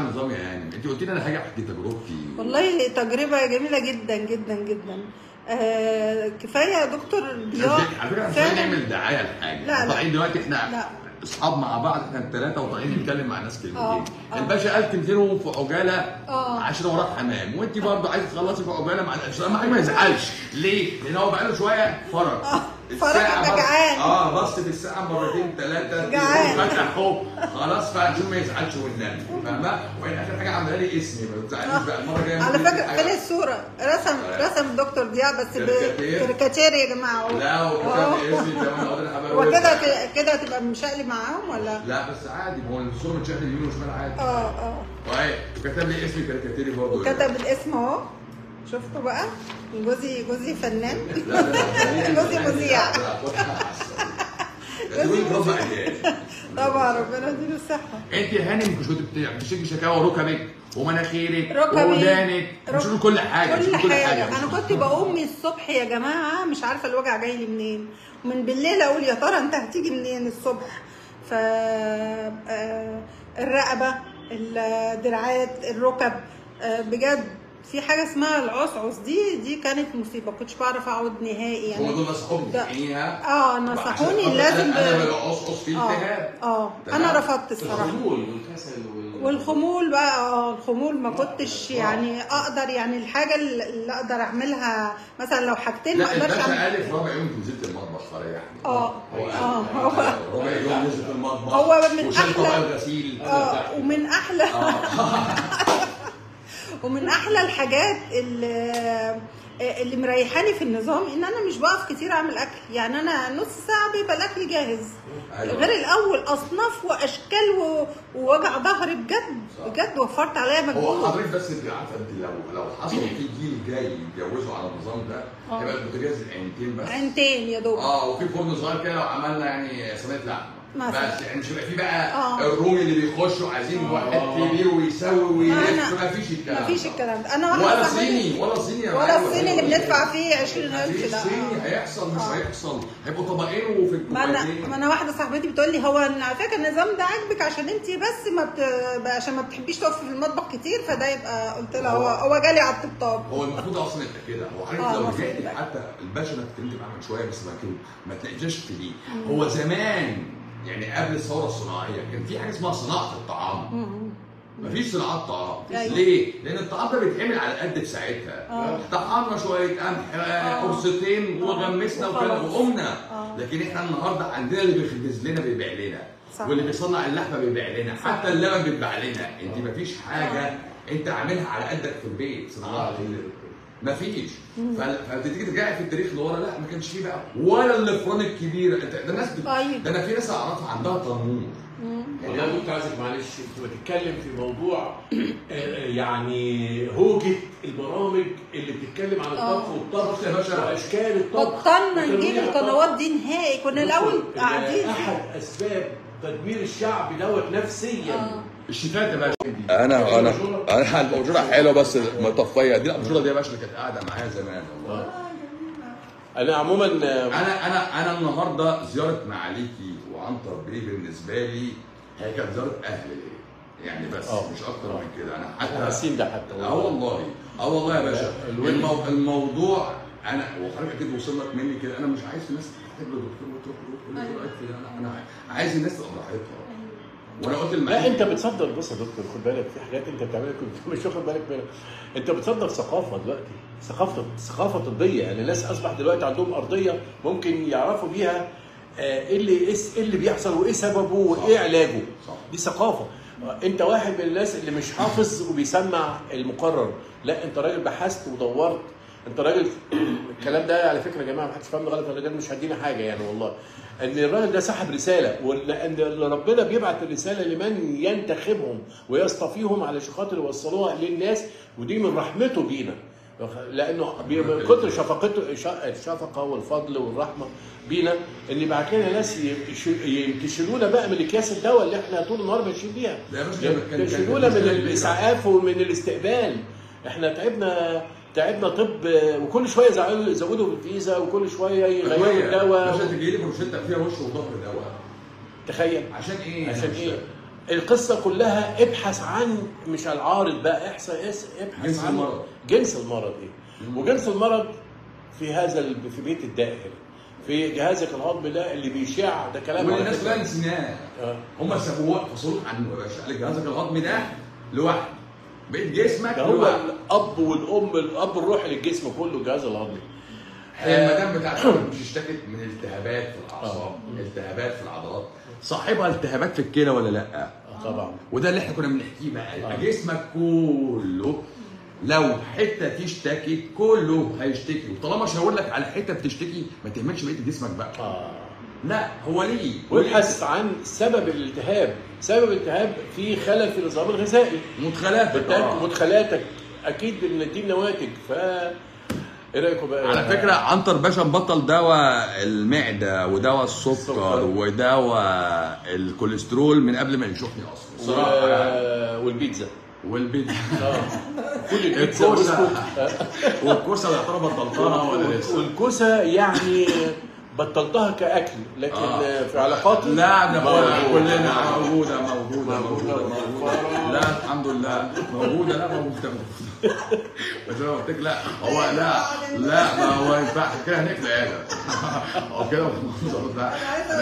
على النظام يا هانم انت قلت لي انا هاجي احكي تجربتي والله تجربه جميله جدا جدا جدا آه كفايه يا دكتور ضياء على فكره احنا مش عايزين فعلاً. نعمل دعايه لحاجه لا، لا. طالعين دلوقتي احنا لا. اصحاب مع بعض احنا الثلاثه وطالعين نتكلم مع ناس آه، كلمتين آه. الباشا قال كلمتين في عجاله آه. عشان وراه حمام وانت برضه عايزه تخلصي في عجاله مع الاشياء ما ما يزعلش ليه؟ لان هو بقاله شويه فرج فرج الساعة يبقى بص- جعان. اه بص في الساعه مرتين ثلاثه جعان. فتح اهو خلاص فعشان ما يزعلش والنبي فاهمه؟ وهي اخر حاجه عامله لي اسمي ما تزعليش بقى المره الجايه على ممكن فكره حاجة- خلي الصوره رسم آه. رسم الدكتور ضياء بس كاريكاتير. بكاريكاتير يا جماعه لا وكتب لي اسمي كمان اقول انا هو كده كده تبقى مشقلب معاهم ولا لا بس عادي ما هو الصوره متشاهد يمين وشمال عادي اه اه طيب كتب لي اسمي كاريكاتيري برضه وكتب الاسم اهو شفتوا بقى جوزي جوزي فنان لا لا جوزي مذيع. جوزي مذيع اجيال طبعا ربنا يديله الصحه انت يا هانم مش كنت بت- بتشتكي شكاوى ركبك ومناخيرك ركبي. وودانك مش رك- تقول كل حاجه مش كل تقول حاجه مش انا تقول كنت بقوم من الصبح يا جماعه مش عارفه الوجع جاي لي منين ومن بالليل اقول يا ترى انت هتيجي منين الصبح ف آه، الرقبه الدراعات الركب آه، بجد في حاجه اسمها العصعص دي دي كانت مصيبه كنتش بعرف اقعد نهائي يعني هو دول نصحوك ده- تحقنيها اه نصحوني لازم ب- انا بالعصعص في اه التهاب اه تمام. انا رفضت الصراحه الخمول والكسل وال... والخمول بقى اه الخمول ما كنتش يعني اقدر يعني الحاجه اللي اقدر اعملها مثلا لو حاجتين ما لا اقدرش الباشا اعمل قال في ربع يوم نزلت المطبخ فريحني اه هو اه هو ربع يوم نزلت المطبخ هو من وشال أحلى- طبق الغسيل اه ومن احلى ومن احلى الحاجات اللي اللي مريحاني في النظام ان انا مش بقف كتير اعمل اكل يعني انا نص ساعه بيبقى الاكل جاهز أيوة. غير الاول اصناف واشكال و- ووجع ظهري بجد صح. بجد وفرت عليا هو مجهود حضرتك بس انت عارفه انت لو لو حصل في جيل جاي يتجوزوا على النظام ده اه. هيبقى البوتاجاز عينتين بس عينتين يا دوب اه وفي فرن صغير كده لو عملنا يعني صينيه لحمه مثلا. بس يعني مش هيبقى في بقى اه. الرومي اللي بيخشوا عايزين اه. واحد كبير ويسوي ما ويلف أنا- ما فيش الكلام مفيش ده. الكلام ده انا واحده ولا صاحبتي- صيني ولا صيني يا ولا معلم. الصيني اللي بندفع فيه 20000 مفيش ده صيني آه. هيحصل مش آه. هيحصل هيبقوا طبقين وفي ما انا الكوبايتين ما انا واحده صاحبتي بتقول لي هو أنا على فكره النظام ده عاجبك عشان انت بس ما بت... عشان ما بتحبيش تقفي في المطبخ كتير فده يبقى قلت لها هو هو جالي على الطبطاب هو المفروض اصلا يبقى كده هو عارف اه، لو المفروض رجعت يبقى. حتى الباشا انا اتكلمت معاه من شويه بس ما كان- ما تلاقيش في دي هو زمان يعني قبل الثوره الصناعيه كان في حاجه اسمها صناعه الطعام مفيش صناعات طعام أيوة. ليه؟ لان الطعام ده بيتعمل على قد في ساعتها اه. طحنا شويه قمح آه، قرصتين اه. وغمسنا وكده وخلاص. وقمنا اه. لكن احنا النهارده عندنا اللي بيخبز لنا بيبيع لنا صح. واللي بيصنع اللحمه بيبيع لنا صح. حتى اللبن بيتباع لنا انت مفيش حاجه انت عاملها على قدك في البيت صناعات مفيش فل- فتيجي ترجعي في التاريخ لورا لا ما كانش فيه بقى ولا الفران الكبير انت ده ناس بت... أيوة. ده انا في ناس اعرفها عندها تنور والله كنت عايزك معلش كنت بتتكلم في موضوع آه، آه، يعني هوجة البرامج اللي بتتكلم عن الطبخ والطبخ شفت يا باشا؟ واشكال الطبخ بطلنا نجيب وتنويع القنوات دي نهائي كنا الاول بصوا، قاعدين احد اسباب تدمير الشعب دوت نفسيا اه. الشيفات يا باشا انا انا انا الاباجوره حلوه بس مطفيه دي الاباجوره دي يا باشا اللي كانت قاعده معايا زمان والله انا عموما آه، انا انا انا النهارده زياره معاليكي وعنتر بيه بالنسبه لي هي كانت زياره اهل ليا يعني بس اه. مش اكتر من كده انا حتى حاسين ده حتى اه والله اه والله يا باشا الولد. المو... الموضوع انا وحضرتك اكيد وصل لك مني كده انا مش عايز الناس تحتاج لدكتور وتروح وتقول له أيوة. رأيك في ده. انا انا عايز الناس تبقى براحتها وانا قلت لا المعالي انت بتصدر بص يا دكتور خد بالك في حاجات انت بتعملها كنت مش واخد بالك منها انت بتصدر ثقافه دلوقتي ثقافه ثقافه طبيه يعني الناس اصبح دلوقتي عندهم ارضيه ممكن يعرفوا بيها آه، ايه اللي ايه إيه اللي بيحصل وايه سببه وايه علاجه صح. دي ثقافه آه، انت واحد من الناس اللي مش حافظ وبيسمع المقرر لا انت راجل بحثت ودورت انت راجل الكلام ده على فكره يا جماعه ما حدش فاهمني غلط الراجل مش هدينا حاجه يعني والله ان الراجل ده سحب رساله وان ربنا بيبعت الرساله لمن ينتخبهم ويصطفيهم علشان خاطر يوصلوها للناس ودي من رحمته بينا لانه بي- من كتر شفقته ش- الشفقه والفضل والرحمه بينا ان يبعت لنا ناس يش- ينتشلونا بقى من اكياس الدواء اللي احنا طول النهار ماشيين بيها لا يا باشا كان- كان- كان- ينتشلونا من كان- الاسعاف ومن الاستقبال احنا تعبنا تعبنا طب وكل شويه يزودوا يزودوا في الفيزا وكل شويه يغيروا باشا الدواء تجي لي بروشته فيها وش وظهر دواء تخيل عشان ايه؟ عشان مش ايه؟ فاهم. القصه كلها ابحث عن مش العارض بقى احسن ابحث جنس عن المرض. جنس المرض ايه وجنس المرض في هذا ال- في بيت الدائر في جهازك الهضمي ده اللي بيشع ده كلام على والناس فكرة. كلها نسيناه آه. هم سابوه فصلوا عنه يا باشا قال لك جهازك الهضمي ده لوحده بقيت جسمك ده هو لوحده الاب والام الاب الروحي للجسم كله الجهاز الهضمي هي المدام بتاعتك مش اشتكت من التهابات في الاعصاب التهابات في العضلات صاحبها التهابات في الكلى ولا لا آه طبعا وده اللي احنا كنا بنحكيه بقى يبقى جسمك كله لو حته تشتكي كله هيشتكي وطالما مش هقول لك على حته بتشتكي ما تهملش بقيه جسمك بقى اه لا هو ليه وابحث عن سبب الالتهاب سبب الالتهاب في خلل في النظام الغذائي مدخلات بالتالي مدخلاتك اكيد ان دي نواتج ف ايه رايكم بقى على فكره عنتر باشا مبطل دواء المعده ودواء السكر السكر. ودواء الكوليسترول من قبل ما ينشفني اصلا صراحه يعني. و... والبيتزا والبيت اه كل البيتزا الكوسة. والسكوت. والكوسه اللي اعتبر بطلتها ولا لسه والكوسه يعني بطلتها كاكل لكن آه. في علاقاتي لا ده موجودة. كلنا موجوده موجوده موجوده موجوده لا الحمد لله موجوده لا موجوده موجوده بس انا قلت لك لا هو لا لا ما هو ينفع كده هنقفل هذا هو كده المنظر ده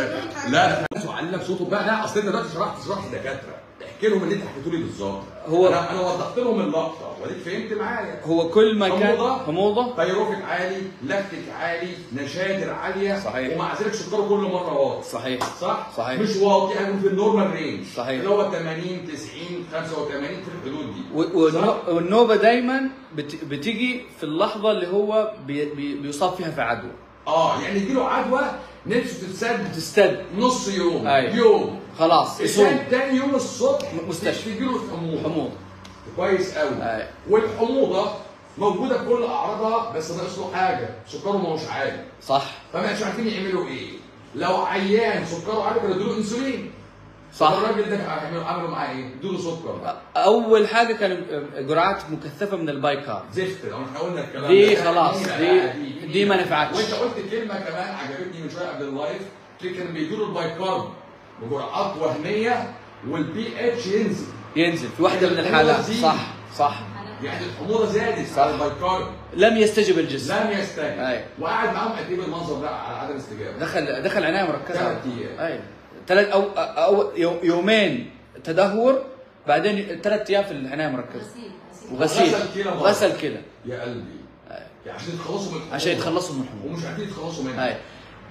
لا لا علي لك صوته بقى لا اصل انت دلوقتي شرحت شرحت دكاتره احكي لهم اللي انت حكيته لي بالظبط هو- انا انا وضحت لهم اللقطه وديك فهمت معايا هو كل ما كان حموضة. حموضه تيروفيك عالي لاكتيك عالي نشادر عاليه صحيح. ومع ذلك سكره كل مره واطي صحيح صح؟ صحيح. مش واطي هيكون في النورمال رينج صحيح. اللي هو 80 90 85 في الحدود دي و- والنو- صح؟ والنوبه دايما بت- بتيجي في اللحظه اللي هو بي بي بيصاب فيها في عدوى اه يعني يجي له عدوى نفسه تتسد تستد نص يوم أيوة. يوم خلاص يصوم الثاني تاني يوم الصبح مستشفى. تجي له الحموضه حموضه كويس قوي أيوة. والحموضه موجوده بكل اعراضها بس ناقص له حاجه سكره ما هوش عالي صح فما مش عارفين يعملوا ايه لو عيان سكره عالي كانوا ادوا له انسولين صح. طب الراجل ده هيعملوا عملوا معاه ايه؟ ادوا له سكر بقى. اول حاجه كان جرعات مكثفه من البايكار زفت لو احنا قلنا الكلام دي ده. خلاص، مين دي- بقى؟ دي ما نفعتش. وانت قلت كلمه كمان عجبتني من شويه قبل اللايف قلت كانوا بيدوا البايكارب بجرعات وهميه والبي اتش ينزل ينزل في واحده من الحالات صح صح يعني الحموضه زادت على البايكارب لم يستجب الجسم لم يستجب أيوة. وقعد معاهم قد ايه بالمنظر ده على عدم استجابه دخل دخل عنايه مركزه ثلاث أيام. ايوه ثلاث او او يو- يومين تدهور بعدين ثلاث ايام في العنايه المركزه وغسيل غسل كلى مرة. غسل كلى يا قلبي يعني عشان يتخلصوا من الحموضة. عشان يتخلصوا من الحموضه ومش عارفين يتخلصوا منها اي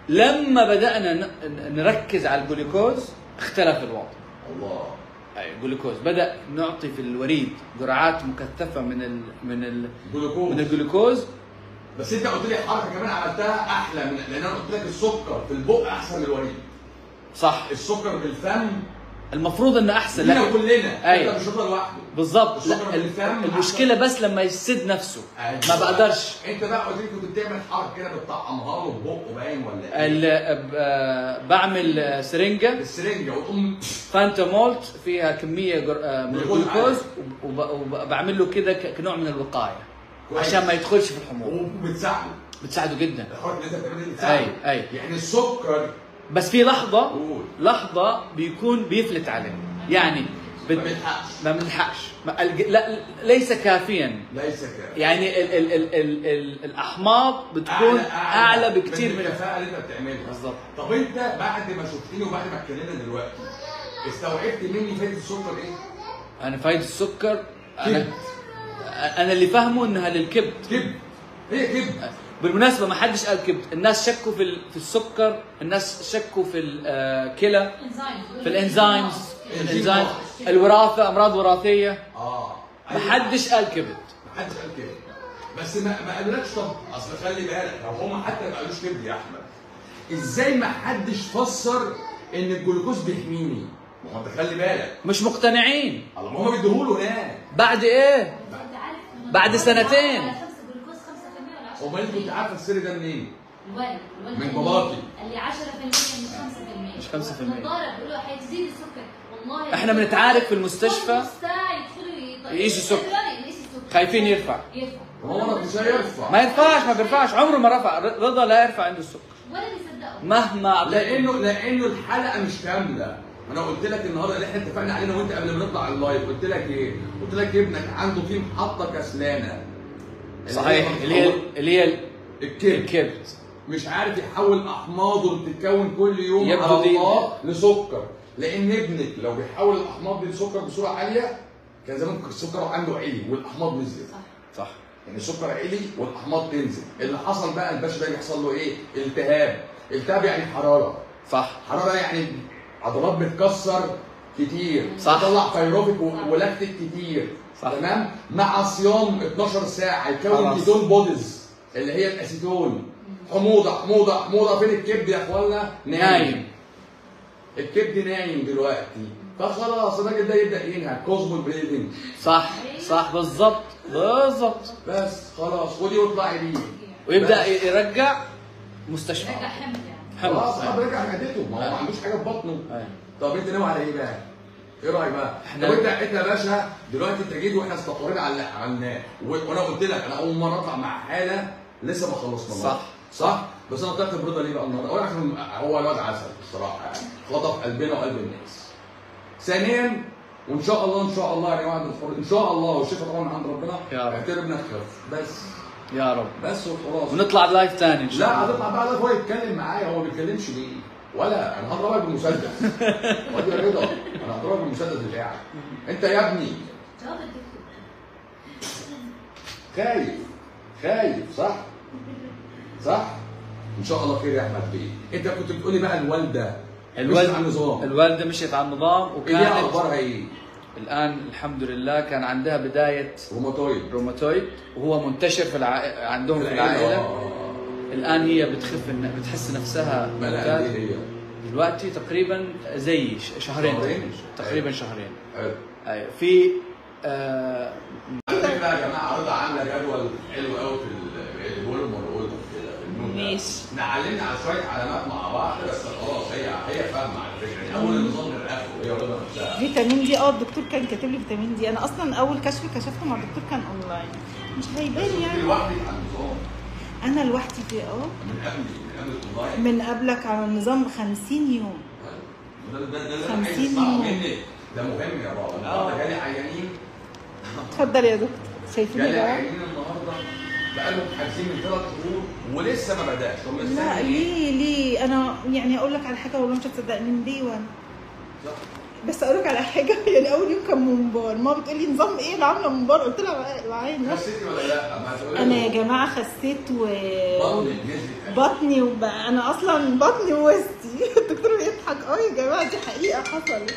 لما بدانا ن- نركز على الجلوكوز اختلف الوضع الله اي الجلوكوز بدا نعطي في الوريد جرعات مكثفه من ال من ال جلوكوز من الجلوكوز بس انت قلت لي حركه كمان عملتها احلى من لان انا قلت لك السكر في البق احسن من الوريد صح السكر بالفم المفروض انه احسن لينا لكن كلنا أيوة. انت مش هتفضل لوحده بالضبط السكر لا بالفم المشكله بس لما يسد نفسه أيوة. ما بقدرش انت بقى قلت لي كنت بتعمل حركه كده بتطعمها له ببقه باين ولا ال- ايه؟ ب- آه، بعمل سرنجه السرنجه وتقوم فانتامولت فيها كميه جر- آه، من جلوكوز الجلوكوز وب- وبعمل له كده ك- كنوع من الوقايه كويس. عشان ما يدخلش في الحموضه وبتساعده بتساعده جدا الحركه اللي انت بتعملها دي بتساعده أي- أي. يعني السكر بس في لحظه قول. لحظه بيكون بيفلت عليه يعني بت- ما بيلحقش ما بنلحقش ما- الج- لا ليس كافيا ليس كده يعني ال ال ال ال ال الاحماض بتكون اعلى, أعلى بكتير من الكفاءه اللي انت بتعملها بالظبط. طب انت بعد ما شفتني وبعد ما اتكلمنا دلوقتي استوعبت مني فايده السكر ايه؟ انا فايده السكر انا كبد. انا اللي فاهمه انها للكبد كبد هي كبد بالمناسبه ما حدش قال كبد الناس شكوا في ال- في السكر الناس شكوا في الكلى في الانزيمز في الانزيم الوراثه امراض وراثيه اه ما حدش قال كبد ما حدش قال كده بس ما ما قالولكش طب اصل خلي بالك لو هم حتى ما قالوش كبد يا احمد ازاي ما حدش فسر ان الجلوكوز بيحميني؟ ما هو انت خلي بالك مش مقتنعين الله ما هم بيديهوله هناك بعد ايه بعد سنتين. امال انت كنت عارفه السر ده منين؟ الولد الولد من اللي- باباكي. اللي 10% مش 5% مش 5%. النضاره بيقولوا هتزيد السكر والله احنا بنتعارك في المستشفى نص ساعه يدخلوا يط- يقيسوا السكر. يقيسوا السكر خايفين يرفع يرفع هو انا مش هيرفع ما ينفعش ما بيرفعش عمره ما رفع رضا لا يرفع عنده السكر ولا بيصدقوا مهما اعطيته لانه لانه الحلقه مش كامله انا قلت لك النهارده اللي احنا اتفقنا عليه انا وانت قبل ما نطلع اللايف قلت لك ايه؟ قلت لك ابنك عنده في محطه كسلانه صحيح اللي هي اللي هي الكبد الكبد مش عارف يحول احماضه اللي بتتكون كل يوم يبدو على دي- الله لسكر لان ابنك لو بيحول الاحماض دي لسكر بسرعه عاليه كان زمان السكر عنده عالي والاحماض نزلت صح يعني السكر عالي والاحماض تنزل اللي حصل بقى الباشا ده بيحصل له ايه التهاب التهاب يعني حراره صح حراره يعني عضلات بتكسر كتير صح. تطلع فيروبيك و- ولاكتيك كتير صح. تمام مع صيام 12 ساعه يكون خلاص. كيتون بوديز اللي هي الاسيتون حموضه حموضه حموضه فين الكبد يا اخوانا نايم الكبد نايم دلوقتي فخلاص الراجل ده يبدا ينهج كوزمول بريدنج صح صح بالضبط بالضبط بس خلاص خدي واطلعي بيه ويبدا بس. يرجع مستشفى رجع حمل يعني خلاص حمص اه رجع معدته ما هو ما عندوش حاجه في بطنه أي. طب انت ناوي على ايه بقى؟ ايه رايك بقى؟ احنا- طب انت انت يا باشا دلوقتي انت جيت واحنا استقرينا على اللي عملناه و- وانا قلت لك انا اول مره اطلع مع حاله لسه ما خلصنا صح. صح؟ بس انا طلعت برضا ليه بقى النهارده؟ اولا عشان هو الواد عسل الصراحه يعني خطف قلبنا وقلب الناس. ثانيا وان شاء الله ان شاء الله يا جماعه الحر ان شاء الله والشفاء طبعا من عند ربنا يا رب. اعتبر ابنك خف بس يا رب بس وخلاص ونطلع لايف ثاني ان شاء لا الله هتطلع بقى ده هو يتكلم معايا هو ما بيتكلمش ليه؟ ولا انا هضربك بالمسدس واد يا رضا انا هضربك بالمسدس بتاعك انت يا ابني جواب الدكتور خايف خايف صح؟ صح؟ ان شاء الله خير يا احمد بيه انت كنت بتقولي بقى الوالده مشيت على النظام الوالده مشيت على النظام اللي هي وكانت اخبارها ايه؟ الان الحمد لله كان عندها بدايه روماتويد روماتويد وهو منتشر في الع... عندهم في العائله آه. الان هي بتخف إن- بتحس نفسها بلا قد ممتاز ايه هي؟ دلوقتي تقريبا زي ش- شهرين شهرين؟ تقريبا شهرين حلو. ايوه في آه على فكره يا جماعه رضا عامله جدول حلو قوي في ال- البولم والأولد كده في النون ده. ماشي. احنا علمنا على شويه علامات مع بعض بس خلاص هي هي فاهمه على فكره يعني اول النظام نرقفه هي رضا نفسها فيتامين دي اه الدكتور كان كاتب لي فيتامين دي انا اصلا اول كشف كشفته مع الدكتور كان اونلاين مش هيبان انت يعني لوحدك على النظام انا لوحدي في اه من قبل من قبل الاونلاين من قبلك على النظام 50 يوم ده ده ده ده 50 عايز اسمعه يوم. منك ده مهم يا بابا النهارده جالي عيانين اتفضل يا دكتور شايفين جالي يا جماعه عيانين النهارده بقالهم حاجزين من ثلاث شهور ولسه ما بداش هم لا مستني ايه؟ ليه ليه انا يعني اقول لك على حاجه والله مش هتصدق من دي وان صح. بس اقول لك على حاجه يعني اول يوم كان ممبار ماما بتقول لي نظام ايه اللي عامله ممبار قلت لها معايا نفس خسيتي ولا لا؟ ما تقولي انا يا جماعه خسيت و بطنك نزلت بطني وب... انا اصلا بطني ووسطي الدكتور بيضحك اه يا جماعه دي حقيقه حصلت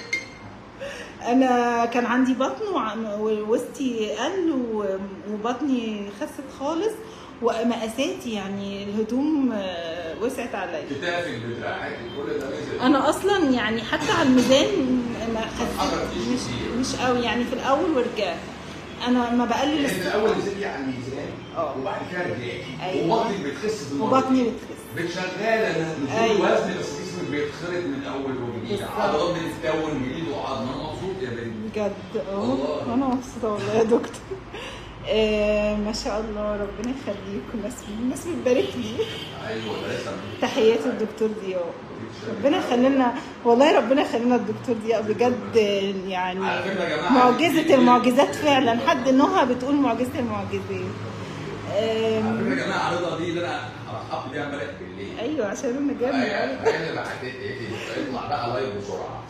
انا كان عندي بطن وع- ووسطي قل و- وبطني خست خالص ومقاساتي يعني الهدوم آه، وسعت عليا كتافك بدراعاتك كل ده نزل انا اصلا يعني حتى على الميزان ما خسيت حركتيش مش كتير. مش قوي يعني في الاول ورجعت انا ما بقلل لان الس- الاول نزلتي على الميزان اه. وبعد كده رجعتي أيوة. وبطنك بتخس في المرة وبطني دي. بتخس بتشغاله نزول أيوة. وزن بس جسمك بيتخرط من اول وجديد بالظبط. عضلات بتتكون جديد وعظم انا مبسوط يا بنتي بجد اه والله. انا مبسوطه والله يا دكتور آه ما شاء الله ربنا يخليك الناس الناس بتبارك لي ايوه ده لسه تحياتي الدكتور ضياء ربنا يخلينا والله ربنا يخلينا الدكتور ضياء بجد يعني على فكرة يا جماعة، معجزة المعجزات فعلا حد نهى بتقول معجزة المعجزات على آم، فكره يا جماعه رضا دي اللي انا رحبت بيها امبارح بالليل ايوه عشان انا جامد ايوه هي اللي بعتت ايه يطلع بقى لايف بسرعه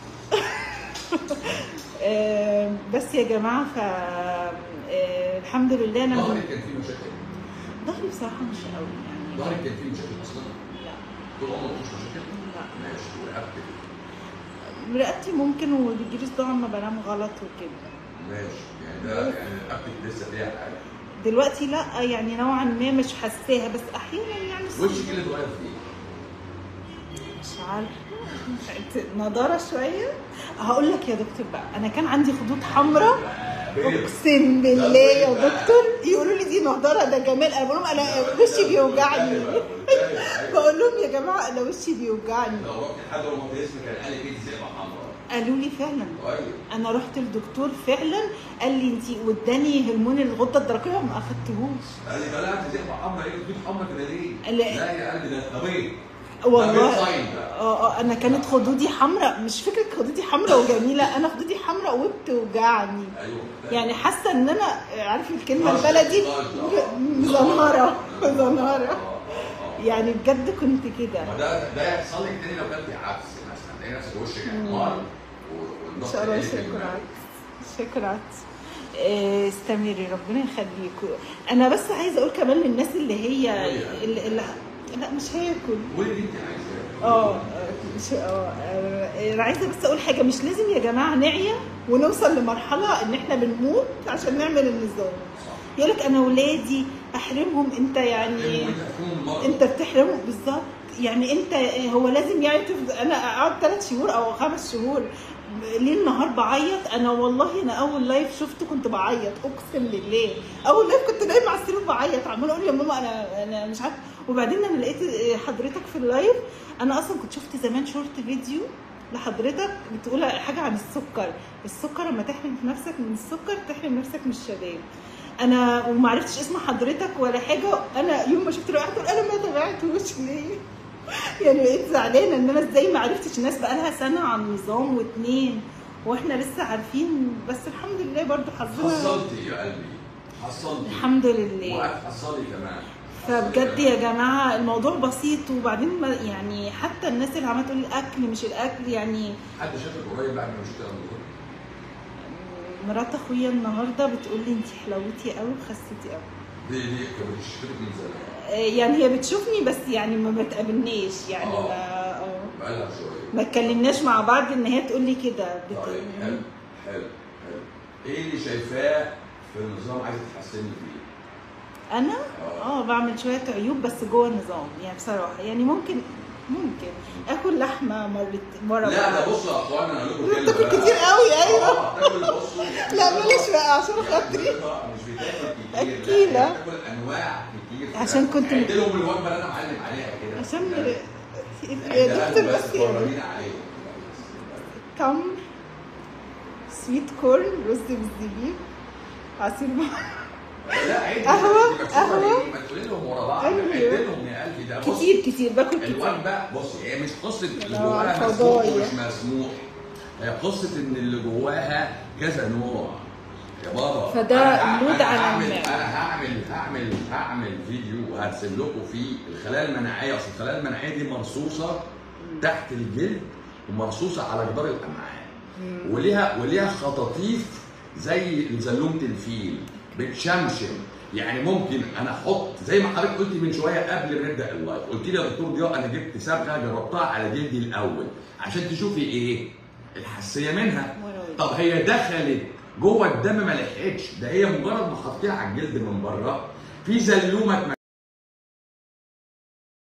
آم، بس يا جماعه ف آه، الحمد لله انا ظهرك كان فيه مشاكل ظهري بصراحه مش قوي يعني ظهرك كان فيه مشاكل اصلا لا طول عمرك مفيش مشاكل لا ماشي ورقبتك رقبتي ممكن وبيجيلي صداع لما بنام غلط وكده ماشي يعني ده يعني رقبتك لسه فيها حاجه دلوقتي لا يعني نوعا ما مش حاساها بس احيانا يعني وشك اللي اتغير فيه مش عارفه انت نضاره شويه هقول لك يا دكتور بقى انا كان عندي خدود حمراء اقسم بالله يا دكتور يقولوا لي دي نضاره ده جمال انا بقول لهم انا وشي بيوجعني بقول لهم يا جماعه انا وشي بيوجعني لو رحت حد روماتيزم كان قال لك ايه زئبه حمراء قالوا لي فعلا طيب انا رحت للدكتور فعلا قال لي انت واداني هرمون الغده الدرقيه ما اخدتهوش قال لي لا انت زئبه حمراء ايه بتجيب حمراء كده ليه؟ لا. لا يا قلبي ده طبيعي والله ده sign ده. اه اه انا كانت خدودي حمراء مش فكره خدودي حمراء وجميله انا خدودي حمراء وبتوجعني ايوه يعني حاسه ان انا عارف الكلمه طاش- البلدي طاش، آه. مزنهره آه، مزنهره آه، آه. يعني بجد كنت كده ما ده ده يحصل لك تاني لو كان في عكس مثلا تلاقي نفسك وشك احمر والضغط شكرا قليل شكرا منك. شكرا إيه، استمري ربنا يخليكوا انا بس عايزه اقول كمان للناس اللي هي اللي, اللي لا مش هاكل قولي اللي انت عايزاه اه مش اه آه، انا عايزه بس اقول حاجه مش لازم يا جماعه نعيا ونوصل لمرحله ان احنا بنموت عشان نعمل النظام يقول لك انا ولادي احرمهم انت يعني وانت هتكون مرض. انت بتحرمه بالظبط يعني انت هو لازم يعني تفضل انا اقعد ثلاث شهور او خمس شهور ليل نهار بعيط انا والله انا اول لايف شفته كنت بعيط اقسم بالله اول لايف كنت نايمه على السرير بعيط عماله اقول يا ماما انا انا مش عارفه وبعدين انا لقيت حضرتك في اللايف انا اصلا كنت شفت زمان شورت فيديو لحضرتك بتقول حاجه عن السكر السكر لما تحرم نفسك من السكر تحرم نفسك من الشباب انا وما عرفتش اسم حضرتك ولا حاجه انا يوم ما شفت الواحد انا ما تابعتوش ليه يعني بقيت زعلانه ان انا ازاي ما عرفتش الناس بقى لها سنه عن نظام واتنين واحنا لسه عارفين بس الحمد لله برضو حظنا حصلتي يا قلبي حصلتي الحمد لله وهتحصلي كمان فبجد يا جماعه الموضوع بسيط وبعدين ما يعني حتى الناس اللي عماله تقول الاكل مش الاكل يعني حد شافك قريب بعد ما مشيت رمضان مرات اخويا النهارده بتقول لي انت حلوتي قوي وخسيتي قوي دي دي كانت بتشترك من زمان يعني هي بتشوفني بس يعني ما بتقابلناش يعني آه. ما اه بقالها شويه ما اتكلمناش مع بعض ان هي تقول لي كده بت... طيب حلو حلو حلو ايه اللي شايفاه في النظام عايزه تحسني فيه؟ انا آه. اه بعمل شويه عيوب بس جوه النظام يعني بصراحه يعني ممكن ممكن اكل لحمه مرت مره لا ده مرة. بصوا يا اخوانا انا اقول لكم بتاكل كلمه كتير قوي ايوه اه بتاكل بصوا لا بلاش بقى عشان يعني خاطري بتاكل- مش بتاكل كتير أكيلة. لا هي بتاكل انواع كتير عشان كنت- عد لهم الوجبه اللي انا معلم عليها كده عشان يعني يا عدها دكتور بس بس يعني فرجينا عليهم تمر سويت كورن رز بالزبيب عصير بحر لا عد قهوة، دي مكتوبة قهوة. ليه؟ ما تقولي لهم ورا بعض أيوة. عد لهم يا قلبي ده بص كتير كتير باكل كتير الوجبه بص هي مش قصه اللي آه، جواها مسموح فضايح. ومش مسموح هي قصه ان اللي جواها كذا نوع يا بابا فده أنا ه- لود أنا على هعمل المعدة. انا هعمل هعمل هعمل فيديو وهرسم لكم فيه الخلايا المناعيه اصل الخلايا المناعيه دي مرصوصه تحت الجلد ومرصوصه على جدار الامعاء وليها وليها خطاطيف زي زلومه الفيل بتشمشم يعني ممكن انا احط زي ما حضرتك قلتي من شويه قبل ما نبدا اللايف قلت لي يا دكتور ضياء انا جبت صبغه جربتها على جلدي الاول عشان تشوفي ايه الحساسيه منها طب هي دخلت جوه الدم ما لحقتش ده هي مجرد ما حطيها على الجلد من بره في زلومه